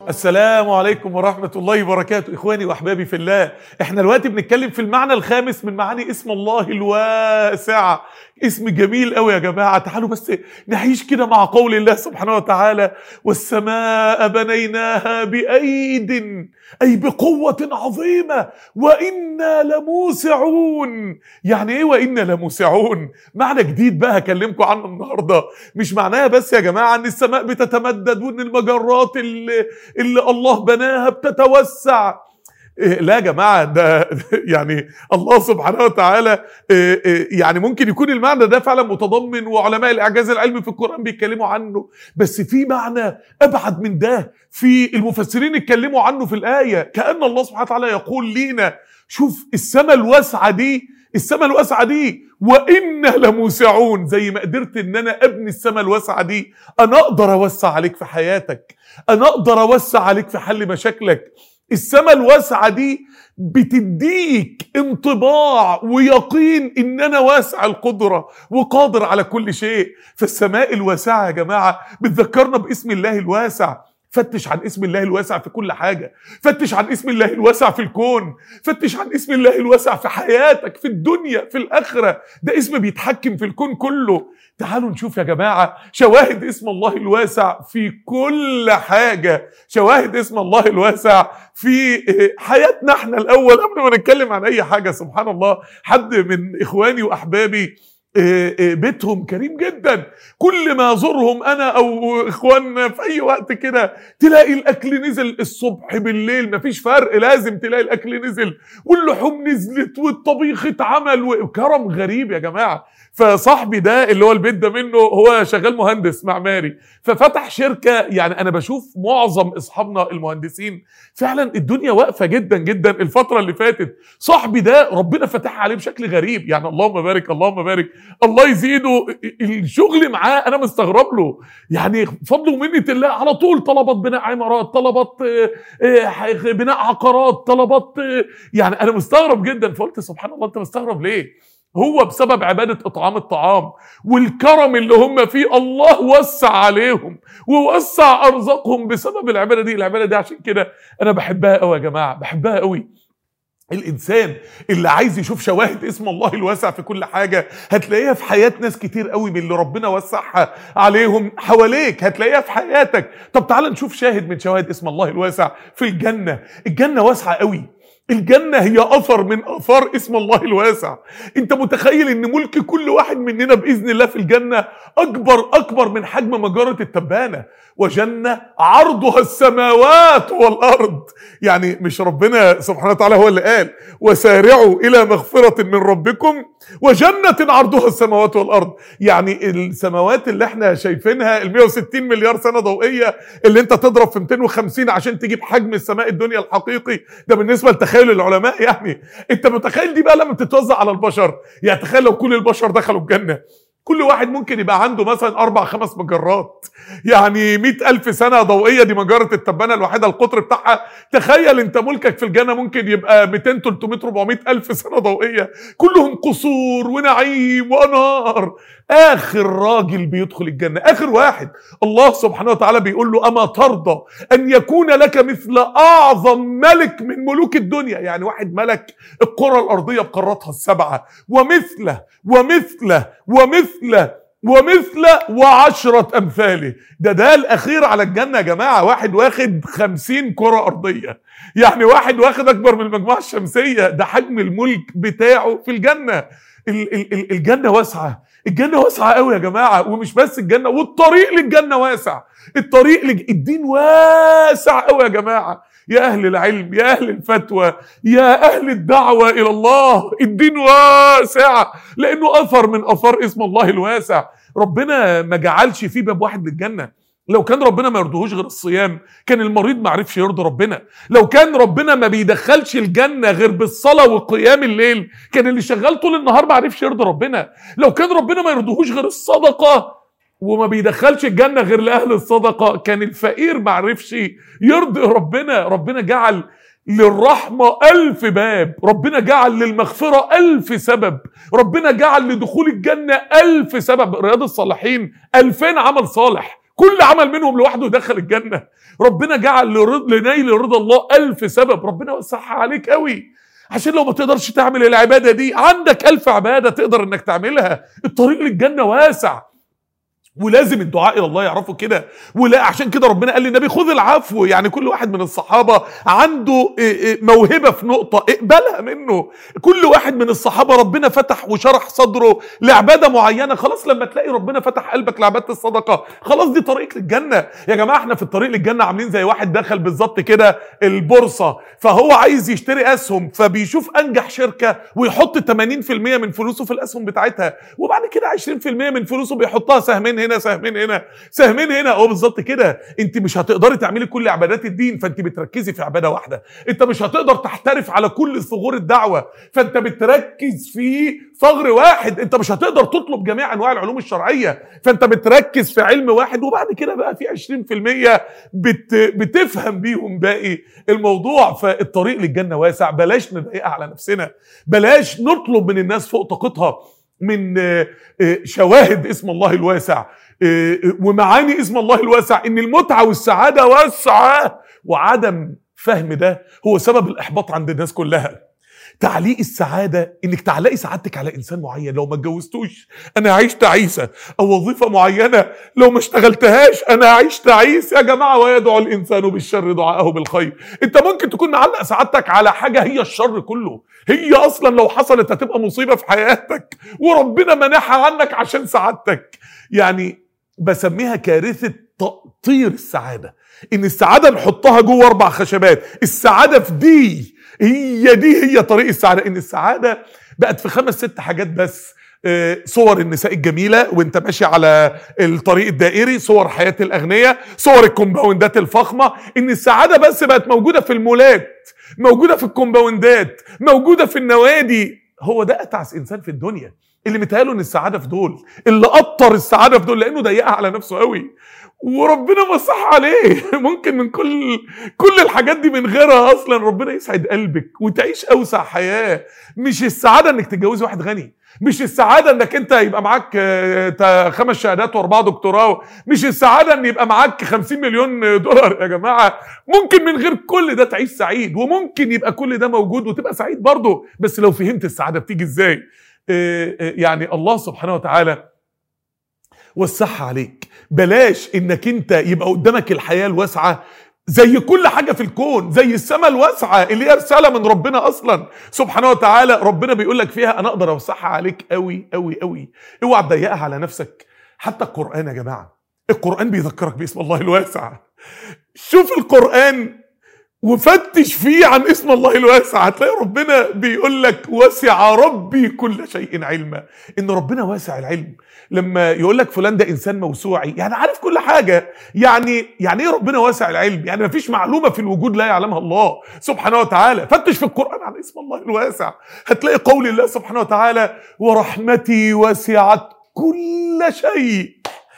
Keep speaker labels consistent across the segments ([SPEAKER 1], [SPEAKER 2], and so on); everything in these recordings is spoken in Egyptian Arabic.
[SPEAKER 1] السلام عليكم ورحمة الله وبركاته إخواني وأحبابي في الله إحنا دلوقتي بنتكلم في المعنى الخامس من معاني اسم الله الواسع اسم جميل قوي يا جماعة تعالوا بس نعيش كده مع قول الله سبحانه وتعالى والسماء بنيناها بأيد أي بقوة عظيمة وإنا لموسعون يعني إيه وإنا لموسعون معنى جديد بقى هكلمكم عنه النهاردة مش معناها بس يا جماعة أن السماء بتتمدد وأن المجرات اللي, اللي الله بناها بتتوسع إيه لا يا جماعة ده يعني الله سبحانه وتعالى إيه إيه يعني ممكن يكون المعنى ده فعلا متضمن وعلماء الإعجاز العلمي في القرآن بيتكلموا عنه بس في معنى أبعد من ده في المفسرين اتكلموا عنه في الآية كأن الله سبحانه وتعالى يقول لينا شوف السماء الواسعة دي السماء الواسعة دي وإنا لموسعون زي ما قدرت إن أنا أبني السماء الواسعة دي أنا أقدر أوسع عليك في حياتك أنا أقدر أوسع عليك في حل مشاكلك السماء الواسعة دي بتديك انطباع ويقين ان انا واسع القدرة وقادر على كل شيء فالسماء الواسعة يا جماعة بتذكرنا باسم الله الواسع فتش عن اسم الله الواسع في كل حاجة فتش عن اسم الله الواسع في الكون فتش عن اسم الله الواسع في حياتك في الدنيا في الآخرة ده اسم بيتحكم في الكون كله تعالوا نشوف يا جماعة شواهد اسم الله الواسع في كل حاجة شواهد اسم الله الواسع في حياتنا احنا الأول قبل ما نتكلم عن أي حاجة سبحان الله حد من إخواني وأحبابي بيتهم كريم جدا كل ما ازورهم انا او اخواننا في اي وقت كده تلاقي الاكل نزل الصبح بالليل مفيش فرق لازم تلاقي الاكل نزل واللحوم نزلت والطبيخ اتعمل وكرم غريب يا جماعه فصاحبي ده اللي هو البيت ده منه هو شغال مهندس معماري ففتح شركه يعني انا بشوف معظم اصحابنا المهندسين فعلا الدنيا واقفه جدا جدا الفتره اللي فاتت صاحبي ده ربنا فتح عليه بشكل غريب يعني اللهم بارك اللهم بارك الله يزيده الشغل معاه انا مستغرب له يعني فضل ومنه الله على طول طلبات بناء عمارات طلبات بناء عقارات طلبات يعني انا مستغرب جدا فقلت سبحان الله انت مستغرب ليه هو بسبب عبادة إطعام الطعام والكرم اللي هم فيه الله وسع عليهم ووسع أرزاقهم بسبب العبادة دي العبادة دي عشان كده أنا بحبها قوي يا جماعة بحبها قوي الانسان اللي عايز يشوف شواهد اسم الله الواسع في كل حاجه هتلاقيها في حياه ناس كتير قوي من اللي ربنا وسعها عليهم حواليك هتلاقيها في حياتك طب تعال نشوف شاهد من شواهد اسم الله الواسع في الجنه الجنه واسعه قوي الجنة هي أثر من آثار اسم الله الواسع أنت متخيل أن ملك كل واحد مننا بإذن الله في الجنة أكبر أكبر من حجم مجرة التبانة وجنة عرضها السماوات والأرض يعني مش ربنا سبحانه وتعالى هو اللي قال وسارعوا إلى مغفرة من ربكم وجنة عرضها السماوات والأرض يعني السماوات اللي احنا شايفينها ال 160 مليار سنة ضوئية اللي انت تضرب في 250 عشان تجيب حجم السماء الدنيا الحقيقي ده بالنسبة لتخيل العلماء يعني انت متخيل دي بقى لما بتتوزع على البشر يعني تخيل لو كل البشر دخلوا الجنة كل واحد ممكن يبقى عنده مثلا أربع خمس مجرات يعني مئة ألف سنة ضوئية دي مجرة التبانة الوحيدة القطر بتاعها تخيل أنت ملكك في الجنة ممكن يبقى 200 300 400 ألف سنة ضوئية كلهم قصور ونعيم وأنهار آخر راجل بيدخل الجنة آخر واحد الله سبحانه وتعالى بيقول له أما ترضى أن يكون لك مثل أعظم ملك من ملوك الدنيا يعني واحد ملك القرى الأرضية بقاراتها السبعة ومثله ومثله ومثله ومثله وعشرة أمثاله ده ده الأخير على الجنة يا جماعة واحد واخد خمسين كرة أرضية يعني واحد واخد أكبر من المجموعة الشمسية ده حجم الملك بتاعه في الجنة ال- ال- ال- الجنة واسعة الجنة واسعة قوي يا جماعة ومش بس الجنة والطريق للجنة واسع الطريق لج... الدين واسع قوي يا جماعة يا أهل العلم يا أهل الفتوى يا أهل الدعوة إلى الله الدين واسع لأنه أثر من أثار اسم الله الواسع ربنا ما جعلش فيه باب واحد للجنة لو كان ربنا ما يرضيهوش غير الصيام كان المريض ما عرفش يرضي ربنا لو كان ربنا ما بيدخلش الجنة غير بالصلاة وقيام الليل كان اللي شغال طول النهار ما عرفش يرضي ربنا لو كان ربنا ما يرضيهوش غير الصدقة وما بيدخلش الجنة غير لأهل الصدقة كان الفقير ما عرفش يرضي ربنا ربنا جعل للرحمة ألف باب ربنا جعل للمغفرة ألف سبب ربنا جعل لدخول الجنة ألف سبب رياض الصالحين ألفين عمل صالح كل عمل منهم لوحده يدخل الجنه ربنا جعل لرض لنيل رضا الله ألف سبب ربنا وسعها عليك قوي عشان لو ما تقدرش تعمل العباده دي عندك ألف عباده تقدر انك تعملها الطريق للجنه واسع ولازم الدعاء الى الله يعرفوا كده ولا عشان كده ربنا قال للنبي خذ العفو يعني كل واحد من الصحابه عنده إيه إيه موهبه في نقطه اقبلها منه كل واحد من الصحابه ربنا فتح وشرح صدره لعباده معينه خلاص لما تلاقي ربنا فتح قلبك لعباده الصدقه خلاص دي طريق للجنه يا جماعه احنا في الطريق للجنه عاملين زي واحد دخل بالظبط كده البورصه فهو عايز يشتري اسهم فبيشوف انجح شركه ويحط 80% من فلوسه في الاسهم بتاعتها وبعد كده 20% من فلوسه بيحطها سهمين هنا سهمين هنا سهمين هنا هو بالظبط كده انت مش هتقدري تعملي كل عبادات الدين فانت بتركزي في عباده واحده انت مش هتقدر تحترف على كل ثغور الدعوه فانت بتركز في ثغر واحد انت مش هتقدر تطلب جميع انواع العلوم الشرعيه فانت بتركز في علم واحد وبعد كده بقى في 20% بت بتفهم بيهم باقي الموضوع فالطريق للجنه واسع بلاش نضايقها على نفسنا بلاش نطلب من الناس فوق طاقتها من شواهد اسم الله الواسع ومعاني اسم الله الواسع ان المتعه والسعاده واسعه وعدم فهم ده هو سبب الاحباط عند الناس كلها تعليق السعادة انك تعلقي سعادتك على انسان معين لو ما اتجوزتوش انا هعيش تعيسة او وظيفة معينة لو ما اشتغلتهاش انا هعيش تعيس يا جماعة ويدعو الانسان بالشر دعاءه بالخير انت ممكن تكون معلق سعادتك على حاجة هي الشر كله هي اصلا لو حصلت هتبقى مصيبة في حياتك وربنا منحها عنك عشان سعادتك يعني بسميها كارثة تقطير السعادة ان السعادة نحطها جوه اربع خشبات السعادة في دي هي دي هي طريق السعادة ان السعادة بقت في خمس ست حاجات بس صور النساء الجميلة وانت ماشي على الطريق الدائري صور حياة الأغنياء صور الكومباوندات الفخمة ان السعادة بس بقت موجودة في المولات موجودة في الكومباوندات موجودة في النوادي هو ده أتعس إنسان في الدنيا اللي متهيأله ان السعاده في دول اللي قطر السعاده في دول لانه ضيقها على نفسه قوي وربنا مسح عليه ممكن من كل كل الحاجات دي من غيرها اصلا ربنا يسعد قلبك وتعيش اوسع حياه مش السعاده انك تتجوزي واحد غني مش السعاده انك انت يبقى معاك خمس شهادات واربعه دكتوراه مش السعاده ان يبقى معاك 50 مليون دولار يا جماعه ممكن من غير كل ده تعيش سعيد وممكن يبقى كل ده موجود وتبقى سعيد برضه بس لو فهمت السعاده بتيجي ازاي يعني الله سبحانه وتعالى وسعها عليك بلاش انك انت يبقى قدامك الحياه الواسعه زي كل حاجه في الكون زي السماء الواسعه اللي هي رساله من ربنا اصلا سبحانه وتعالى ربنا بيقول لك فيها انا اقدر اوسعها عليك قوي قوي قوي اوعى تضيقها على نفسك حتى القران يا جماعه القران بيذكرك باسم الله الواسع شوف القران وفتش فيه عن اسم الله الواسع هتلاقي ربنا بيقول لك وسع ربي كل شيء علما ان ربنا واسع العلم لما يقول لك فلان ده انسان موسوعي يعني عارف كل حاجه يعني يعني ايه ربنا واسع العلم يعني مفيش معلومه في الوجود لا يعلمها الله سبحانه وتعالى فتش في القران عن اسم الله الواسع هتلاقي قول الله سبحانه وتعالى ورحمتي وسعت كل شيء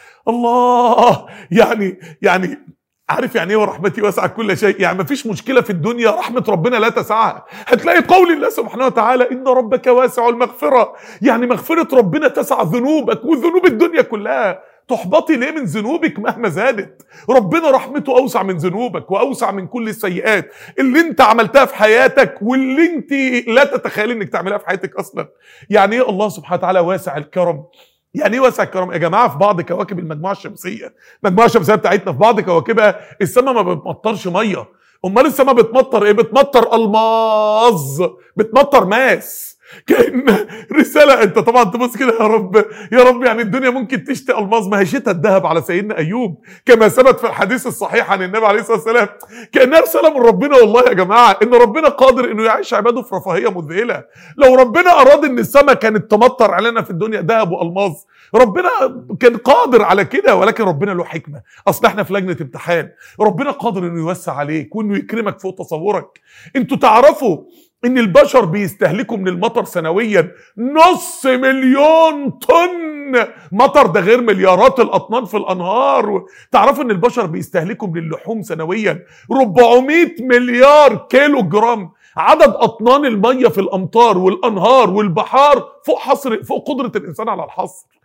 [SPEAKER 1] الله يعني يعني عارف يعني ايه ورحمتي وسعت كل شيء يعني مفيش مشكله في الدنيا رحمه ربنا لا تسعها هتلاقي قول الله سبحانه وتعالى ان ربك واسع المغفره يعني مغفره ربنا تسع ذنوبك وذنوب الدنيا كلها تحبطي ليه من ذنوبك مهما زادت ربنا رحمته اوسع من ذنوبك واوسع من كل السيئات اللي انت عملتها في حياتك واللي انت لا تتخيلي انك تعملها في حياتك اصلا يعني ايه الله سبحانه وتعالى واسع الكرم يعني ايه واسع الكرم يا جماعه في بعض كواكب المجموعه الشمسيه المجموعه الشمسيه بتاعتنا في بعض كواكبها السماء ما بتمطرش ميه امال السماء بتمطر ايه بتمطر الماظ بتمطر ماس كان رساله انت طبعا تبص كده يا رب يا رب يعني الدنيا ممكن تشتي الماظ ما هي شتى الذهب على سيدنا ايوب كما ثبت في الحديث الصحيح عن النبي عليه الصلاه والسلام كانها رساله من ربنا والله يا جماعه ان ربنا قادر انه يعيش عباده في رفاهيه مذهله لو ربنا اراد ان السماء كانت تمطر علينا في الدنيا ذهب والماظ ربنا كان قادر على كده ولكن ربنا له حكمه اصل احنا في لجنه امتحان ربنا قادر انه يوسع عليك وانه يكرمك فوق تصورك انتوا تعرفوا ان البشر بيستهلكوا من المطر سنويا نص مليون طن مطر ده غير مليارات الاطنان في الانهار تعرفوا ان البشر بيستهلكوا من اللحوم سنويا 400 مليار كيلو جرام عدد اطنان الميه في الامطار والانهار والبحار فوق حصر فوق قدره الانسان على الحصر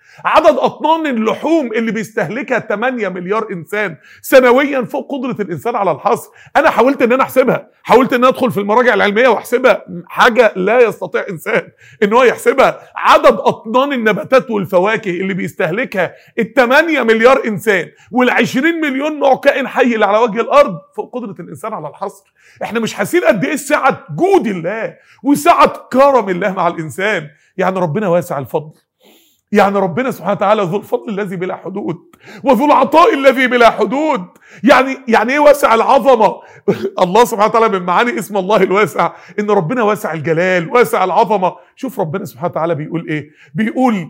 [SPEAKER 1] عدد اطنان اللحوم اللي بيستهلكها 8 مليار انسان سنويا فوق قدره الانسان على الحصر انا حاولت ان انا احسبها حاولت ان أنا ادخل في المراجع العلميه واحسبها حاجه لا يستطيع انسان ان هو يحسبها عدد اطنان النباتات والفواكه اللي بيستهلكها ال 8 مليار انسان وال 20 مليون نوع كائن حي اللي على وجه الارض فوق قدره الانسان على الحصر احنا مش حاسين قد ايه سعه جود الله وسعه كرم الله مع الانسان يعني ربنا واسع الفضل يعني ربنا سبحانه وتعالى ذو الفضل الذي بلا حدود وذو العطاء الذي بلا حدود يعني يعني ايه واسع العظمه الله سبحانه وتعالى من معاني اسم الله الواسع ان ربنا واسع الجلال واسع العظمه شوف ربنا سبحانه وتعالى بيقول ايه بيقول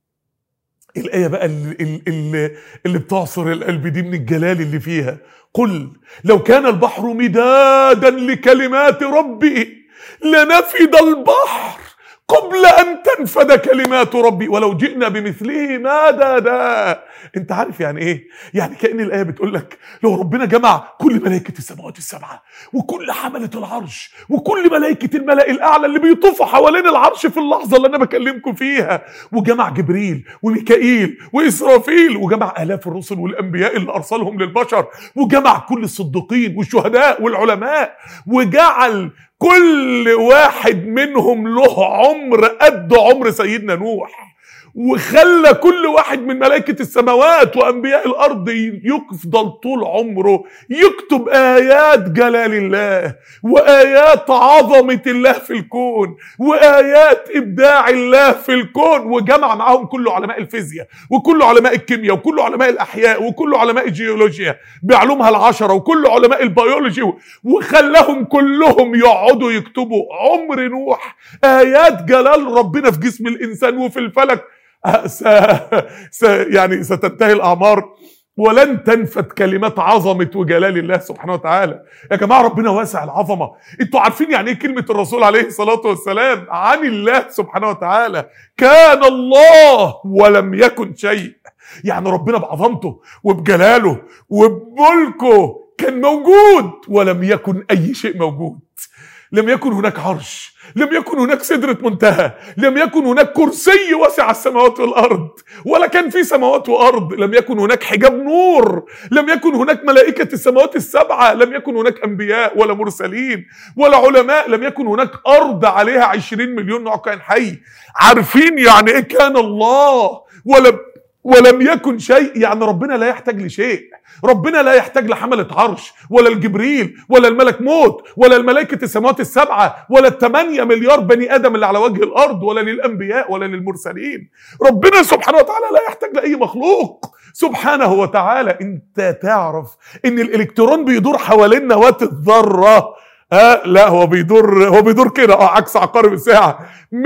[SPEAKER 1] الآية بقى اللي, اللي, اللي بتعصر القلب دي من الجلال اللي فيها قل لو كان البحر مدادا لكلمات ربي لنفد البحر قبل ان تنفد كلمات ربي ولو جئنا بمثله مددا انت عارف يعني ايه يعني كان الايه بتقول لك لو ربنا جمع كل ملائكه السماوات السبعه وكل حمله العرش وكل ملائكه الملا الاعلى اللي بيطوفوا حوالين العرش في اللحظه اللي انا بكلمكم فيها وجمع جبريل وميكائيل واسرافيل وجمع الاف الرسل والانبياء اللي ارسلهم للبشر وجمع كل الصديقين والشهداء والعلماء وجعل كل واحد منهم له عمر قد عمر سيدنا نوح وخلى كل واحد من ملائكة السماوات وأنبياء الأرض يفضل طول عمره يكتب آيات جلال الله وآيات عظمة الله في الكون وآيات إبداع الله في الكون وجمع معاهم كل علماء الفيزياء وكل علماء الكيمياء وكل علماء الأحياء وكل علماء الجيولوجيا بعلومها العشرة وكل علماء البيولوجي وخلاهم كلهم يقعدوا يكتبوا عمر نوح آيات جلال ربنا في جسم الإنسان وفي الفلك س... س... يعني ستنتهي الاعمار ولن تنفد كلمات عظمه وجلال الله سبحانه وتعالى يا جماعه ربنا واسع العظمه انتوا عارفين يعني ايه كلمه الرسول عليه الصلاه والسلام عن الله سبحانه وتعالى كان الله ولم يكن شيء يعني ربنا بعظمته وبجلاله وبملكه كان موجود ولم يكن اي شيء موجود لم يكن هناك عرش لم يكن هناك سدرة منتهى لم يكن هناك كرسي وسع السماوات والأرض ولا كان في سماوات وأرض لم يكن هناك حجاب نور لم يكن هناك ملائكة السماوات السبعة لم يكن هناك أنبياء ولا مرسلين ولا علماء لم يكن هناك أرض عليها عشرين مليون نوع كائن حي عارفين يعني إيه كان الله ولم ولم يكن شيء يعني ربنا لا يحتاج لشيء ربنا لا يحتاج لحملة عرش ولا الجبريل ولا الملك موت ولا الملائكة السماوات السبعة ولا الثمانية مليار بني آدم اللي على وجه الأرض ولا للأنبياء ولا للمرسلين ربنا سبحانه وتعالى لا يحتاج لأي مخلوق سبحانه وتعالى انت تعرف ان الالكترون بيدور حوالين نواة الذرة آه لا هو بيدور هو بيدور كده اه عكس عقارب الساعة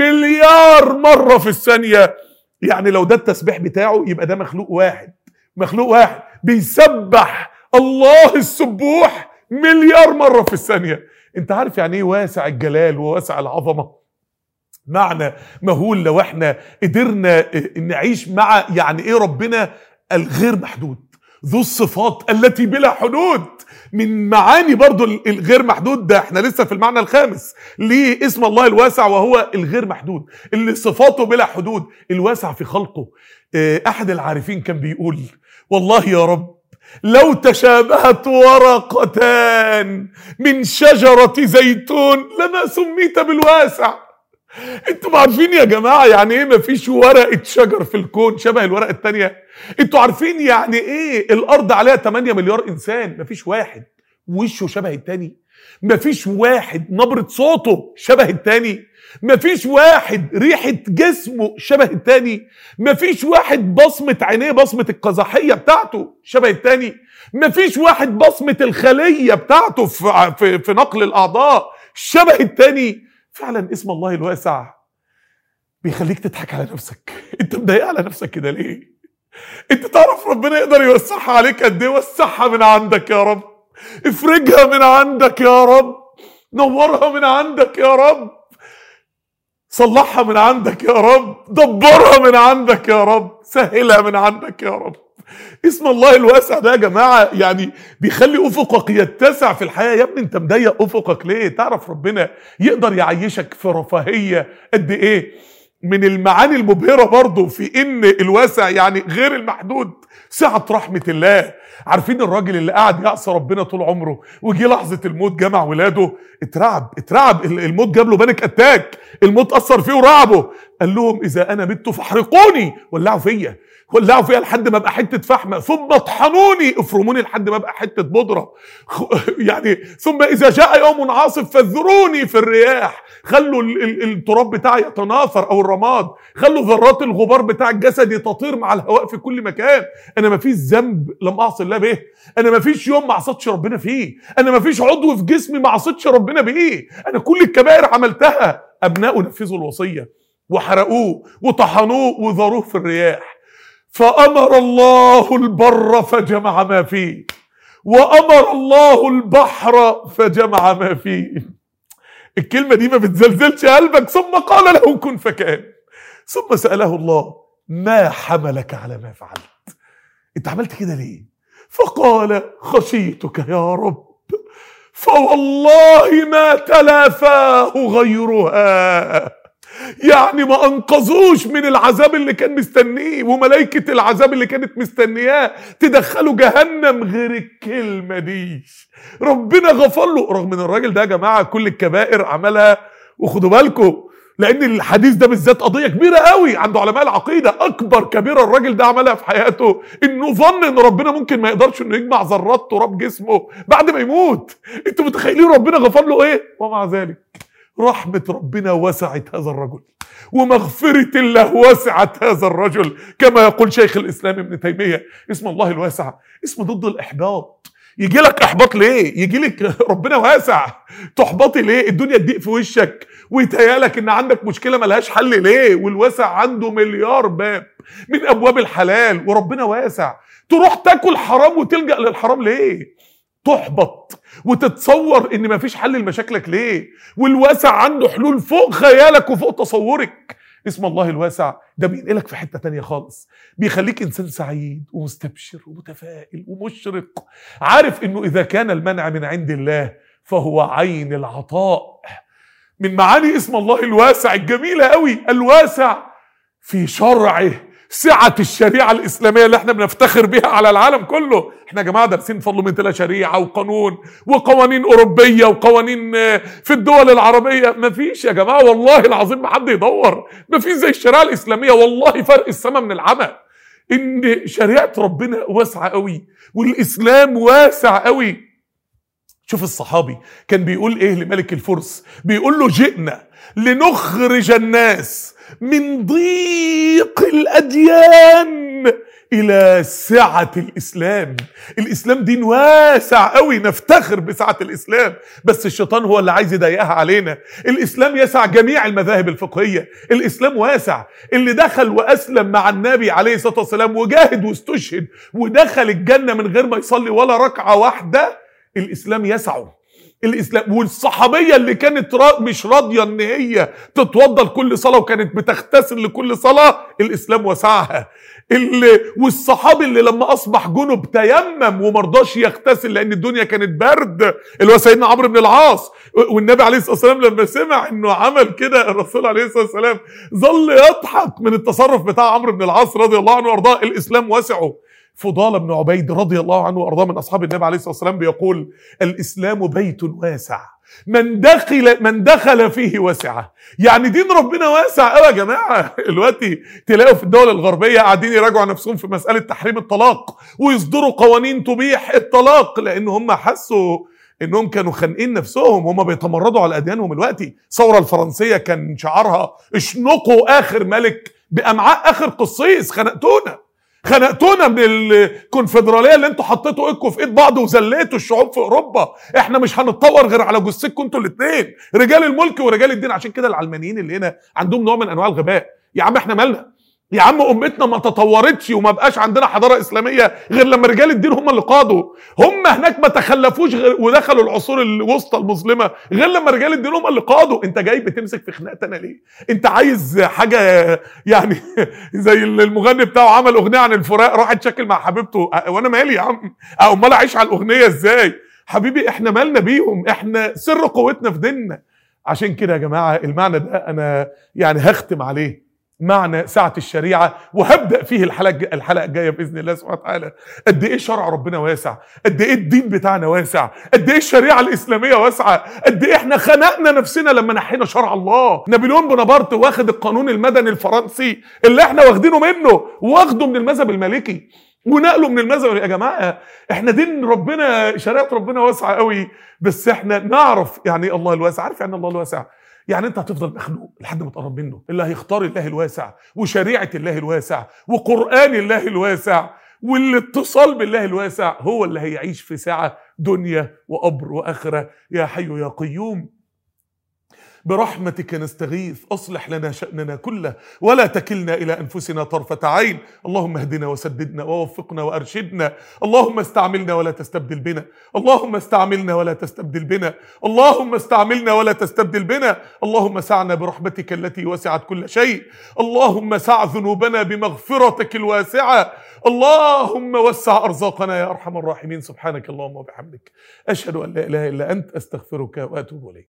[SPEAKER 1] مليار مرة في الثانية يعني لو ده التسبيح بتاعه يبقى ده مخلوق واحد مخلوق واحد بيسبح الله السبوح مليار مرة في الثانية انت عارف يعني ايه واسع الجلال وواسع العظمة معنى مهول لو احنا قدرنا نعيش مع يعني ايه ربنا الغير محدود ذو الصفات التي بلا حدود من معاني برضو الغير محدود ده احنا لسه في المعنى الخامس ليه اسم الله الواسع وهو الغير محدود اللي صفاته بلا حدود الواسع في خلقه احد العارفين كان بيقول والله يا رب لو تشابهت ورقتان من شجرة زيتون لما سميت بالواسع انتوا عارفين يا جماعة يعني ايه مفيش ورقة شجر في الكون شبه الورقة التانية انتوا عارفين يعني ايه الارض عليها 8 مليار انسان مفيش واحد وشه شبه التاني مفيش واحد نبرة صوته شبه التاني مفيش واحد ريحة جسمه شبه التاني مفيش واحد بصمة عينيه بصمة القزحية بتاعته شبه التاني مفيش واحد بصمة الخلية بتاعته في, في, في نقل الأعضاء شبه التاني فعلا اسم الله الواسع بيخليك تضحك على نفسك انت مضايق على نفسك كده ليه انت تعرف ربنا يقدر يوسعها عليك قد ايه وسعها من عندك يا رب افرجها من عندك يا رب نورها من عندك يا رب صلحها من عندك يا رب دبرها من عندك يا رب سهلها من عندك يا رب اسم الله الواسع ده يا جماعة يعني بيخلي أفقك يتسع في الحياة يا ابني أنت مضيق أفقك ليه تعرف ربنا يقدر يعيشك في رفاهية قد إيه من المعاني المبهرة برضه في ان الواسع يعني غير المحدود سعة رحمة الله عارفين الراجل اللي قاعد يعصى ربنا طول عمره وجي لحظة الموت جمع ولاده اترعب اترعب الموت جاب له بانك اتاك الموت اثر فيه ورعبه قال لهم اذا انا مت فاحرقوني ولعوا فيا ولعوا فيها لحد ما ابقى حته فحمه ثم اطحنوني افرموني لحد ما ابقى حته بودره يعني ثم اذا جاء يوم عاصف فذروني في الرياح خلوا ال ال التراب بتاعي يتناثر او الرماد خلوا ذرات الغبار بتاع الجسد تطير مع الهواء في كل مكان انا ما فيش ذنب لم اعصي الله به انا ما فيش يوم ما عصيتش ربنا فيه انا ما فيش عضو في جسمي ما عصيتش ربنا بيه انا كل الكبائر عملتها ابنائه نفذوا الوصيه وحرقوه وطحنوه وذروه في الرياح فامر الله البر فجمع ما فيه وامر الله البحر فجمع ما فيه الكلمه دي ما بتزلزلش قلبك ثم قال له كن فكان ثم ساله الله ما حملك على ما فعلت انت عملت كده ليه فقال خشيتك يا رب فوالله ما تلافاه غيرها يعني ما انقذوش من العذاب اللي كان مستنيه وملائكة العذاب اللي كانت مستنياه تدخله جهنم غير الكلمة دي ربنا غفر له رغم ان الراجل ده يا جماعة كل الكبائر عملها وخدوا بالكم لان الحديث ده بالذات قضيه كبيره قوي عند علماء العقيده اكبر كبيره الراجل ده عملها في حياته انه ظن ان ربنا ممكن ما يقدرش انه يجمع ذرات تراب جسمه بعد ما يموت انتوا متخيلين ربنا غفر له ايه ومع ذلك رحمة ربنا وسعت هذا الرجل ومغفرة الله وسعت هذا الرجل كما يقول شيخ الإسلام ابن تيمية اسم الله الواسع اسم ضد الإحباط يجي لك احباط ليه يجي لك ربنا واسع تحبطي ليه الدنيا تضيق في وشك ويتهيالك ان عندك مشكله ملهاش حل ليه والواسع عنده مليار باب من ابواب الحلال وربنا واسع تروح تاكل حرام وتلجا للحرام ليه تحبط وتتصور ان مفيش حل لمشاكلك ليه والواسع عنده حلول فوق خيالك وفوق تصورك اسم الله الواسع ده بينقلك في حتة تانية خالص بيخليك إنسان سعيد ومستبشر ومتفائل ومشرق عارف إنه إذا كان المنع من عند الله فهو عين العطاء من معاني اسم الله الواسع الجميلة قوي الواسع في شرعه سعة الشريعة الإسلامية اللي احنا بنفتخر بيها على العالم كله احنا يا جماعة دارسين فضل من تلا شريعة وقانون وقوانين أوروبية وقوانين في الدول العربية مفيش يا جماعة والله العظيم ما حد يدور مفيش زي الشريعة الإسلامية والله فرق السماء من العمى إن شريعة ربنا واسعة قوي والإسلام واسع قوي شوف الصحابي كان بيقول ايه لملك الفرس بيقول له جئنا لنخرج الناس من ضيق الاديان الى سعه الاسلام الاسلام دين واسع قوي نفتخر بسعه الاسلام بس الشيطان هو اللي عايز يضيقها علينا الاسلام يسع جميع المذاهب الفقهيه الاسلام واسع اللي دخل واسلم مع النبي عليه الصلاه والسلام وجاهد واستشهد ودخل الجنه من غير ما يصلي ولا ركعه واحده الاسلام يسعه الاسلام والصحابيه اللي كانت را مش راضيه ان هي تتوضا لكل صلاه وكانت بتغتسل لكل صلاه الاسلام وسعها اللي والصحابي اللي لما اصبح جنب تيمم ومرضاش يغتسل لان الدنيا كانت برد اللي هو سيدنا عمرو بن العاص والنبي عليه الصلاه والسلام لما سمع انه عمل كده الرسول عليه الصلاه والسلام ظل يضحك من التصرف بتاع عمرو بن العاص رضي الله عنه وارضاه الاسلام وسعه فضال بن عبيد رضي الله عنه وارضاه من اصحاب النبي عليه الصلاه والسلام بيقول الاسلام بيت واسع من دخل من دخل فيه وسعه يعني دين ربنا واسع قوي يا جماعه دلوقتي تلاقوا في الدول الغربيه قاعدين يراجعوا نفسهم في مساله تحريم الطلاق ويصدروا قوانين تبيح الطلاق لان هم حسوا انهم كانوا خانقين نفسهم هم بيتمردوا على اديانهم دلوقتي الثوره الفرنسيه كان شعارها اشنقوا اخر ملك بامعاء اخر قصيص خنقتونا خنقتونا من الكونفدراليه اللي انتوا حطيتوا ايدكم في ايد بعض وذليتوا الشعوب في اوروبا احنا مش هنتطور غير على جثتكم انتوا الاثنين رجال الملك ورجال الدين عشان كده العلمانيين اللي هنا عندهم نوع من انواع الغباء يا عم احنا مالنا يا عم امتنا ما تطورتش وما بقاش عندنا حضاره اسلاميه غير لما رجال الدين هم اللي قادوا هم هناك ما تخلفوش غير ودخلوا العصور الوسطى المظلمه غير لما رجال الدين هم اللي قادوا انت جاي بتمسك في خناقتنا ليه انت عايز حاجه يعني زي المغني بتاعه عمل اغنيه عن الفراق راح اتشكل مع حبيبته وانا مالي يا عم امال اعيش على الاغنيه ازاي حبيبي احنا مالنا بيهم احنا سر قوتنا في ديننا عشان كده يا جماعه المعنى ده انا يعني هختم عليه معنى سعة الشريعة وهبدأ فيه الحلقة الحلقة الجاية بإذن الله سبحانه وتعالى قد إيه شرع ربنا واسع قد إيه الدين بتاعنا واسع قد إيه الشريعة الإسلامية واسعة قد إيه إحنا خنقنا نفسنا لما نحينا شرع الله نابليون بونابرت واخد القانون المدني الفرنسي اللي إحنا واخدينه منه واخده من المذهب المالكي ونقله من المذهب يا جماعه احنا دين ربنا شريعه ربنا واسعه قوي بس احنا نعرف يعني الله الواسع عارف يعني الله الواسع يعني انت هتفضل مخلوق لحد ما تقرب منه اللي هيختار الله الواسع وشريعه الله الواسع وقران الله الواسع والاتصال بالله الواسع هو اللي هيعيش في سعه دنيا وقبر واخره يا حي يا قيوم برحمتك نستغيث اصلح لنا شاننا كله ولا تكلنا الى انفسنا طرفه عين اللهم اهدنا وسددنا ووفقنا وارشدنا اللهم استعملنا ولا تستبدل بنا اللهم استعملنا ولا تستبدل بنا اللهم استعملنا ولا تستبدل بنا اللهم سعنا برحمتك التي وسعت كل شيء اللهم سع ذنوبنا بمغفرتك الواسعه اللهم وسع ارزاقنا يا ارحم الراحمين سبحانك اللهم وبحمدك اشهد ان لا اله الا انت استغفرك واتوب اليك